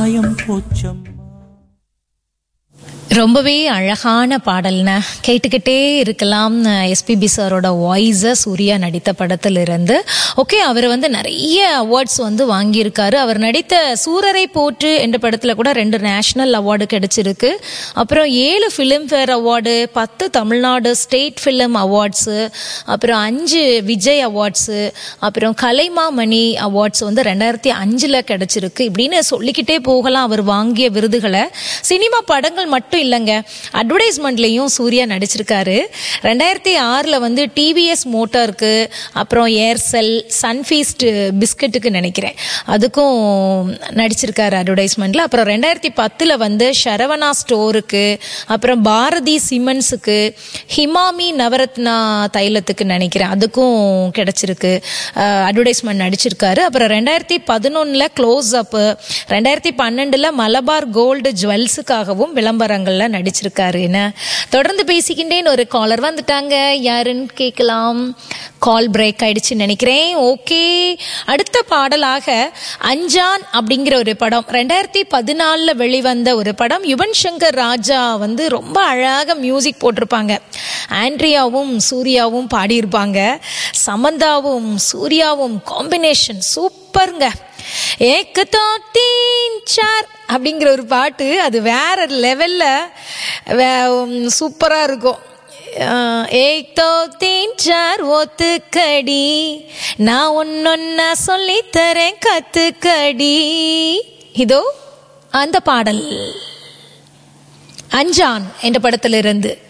காயம் போச்சம்மா ரொம்பவே அழகான பாடல்ன கேட்டுக்கிட்டே இருக்கலாம் எஸ்பிபி சாரோட வாய்ஸை சூர்யா நடித்த படத்திலிருந்து ஓகே அவர் வந்து நிறைய அவார்ட்ஸ் வந்து வாங்கியிருக்காரு அவர் நடித்த சூரரை போற்று என்ற படத்தில் கூட ரெண்டு நேஷனல் அவார்டு கிடைச்சிருக்கு அப்புறம் ஏழு ஃபிலிம்ஃபேர் அவார்டு பத்து தமிழ்நாடு ஸ்டேட் ஃபிலிம் அவார்ட்ஸு அப்புறம் அஞ்சு விஜய் அவார்ட்ஸு அப்புறம் கலைமாமணி அவார்ட்ஸ் வந்து ரெண்டாயிரத்தி அஞ்சில் கிடைச்சிருக்கு இப்படின்னு சொல்லிக்கிட்டே போகலாம் அவர் வாங்கிய விருதுகளை சினிமா படங்கள் மட்டும் இல்லைங்க அட்வர்டைஸ்மெண்ட்லேயும் சூர்யா நடிச்சிருக்காரு ரெண்டாயிரத்தி ஆறில் வந்து டிவிஎஸ் மோட்டாருக்கு அப்புறம் ஏர்செல் சன்ஃபீஸ்ட் பிஸ்கட்டுக்கு நினைக்கிறேன் அதுக்கும் நடிச்சிருக்காரு அட்வர்டைஸ்மெண்ட்டில் அப்புறம் ரெண்டாயிரத்தி பத்தில் வந்து சரவணா ஸ்டோருக்கு அப்புறம் பாரதி சிமெண்ட்ஸுக்கு ஹிமாமி நவரத்னா தைலத்துக்கு நினைக்கிறேன் அதுக்கும் கிடைச்சிருக்கு அட்வர்டைஸ்மெண்ட் நடிச்சிருக்காரு அப்புறம் ரெண்டாயிரத்தி பதினொன்றில் க்ளோஸ் அப்பு ரெண்டாயிரத்தி பன்னெண்டில் மலபார் கோல்டு ஜுவல்ஸுக்காகவும் விளம்பரங்கள்ல நடிச்சிருக்காரு என்ன தொடர்ந்து பேசிக்கிட்டேன்னு ஒரு காலர் வந்துட்டாங்க யாருன்னு கேட்கலாம் கால் பிரேக் ஆயிடுச்சுன்னு நினைக்கிறேன் ஓகே அடுத்த பாடலாக அஞ்சான் அப்படிங்கிற ஒரு படம் ரெண்டாயிரத்தி பதினாலில் வெளிவந்த ஒரு படம் யுவன் சங்கர் ராஜா வந்து ரொம்ப அழகாக மியூசிக் போட்டிருப்பாங்க ஆண்ட்ரியாவும் சூர்யாவும் பாடியிருப்பாங்க சமந்தாவும் சூர்யாவும் காம்பினேஷன் சூப்பருங்க ஏக்கு தோ தீன் சார் அப்படிங்கிற ஒரு பாட்டு அது வேற லெவல்ல சூப்பரா இருக்கும் ஏக் தோ தீன் சார் ஒத்துக்கடி நான் ஒன்னொன்னா சொல்லி தரேன் கத்துக்கடி இதோ அந்த பாடல் அஞ்சான் என்ற படத்திலிருந்து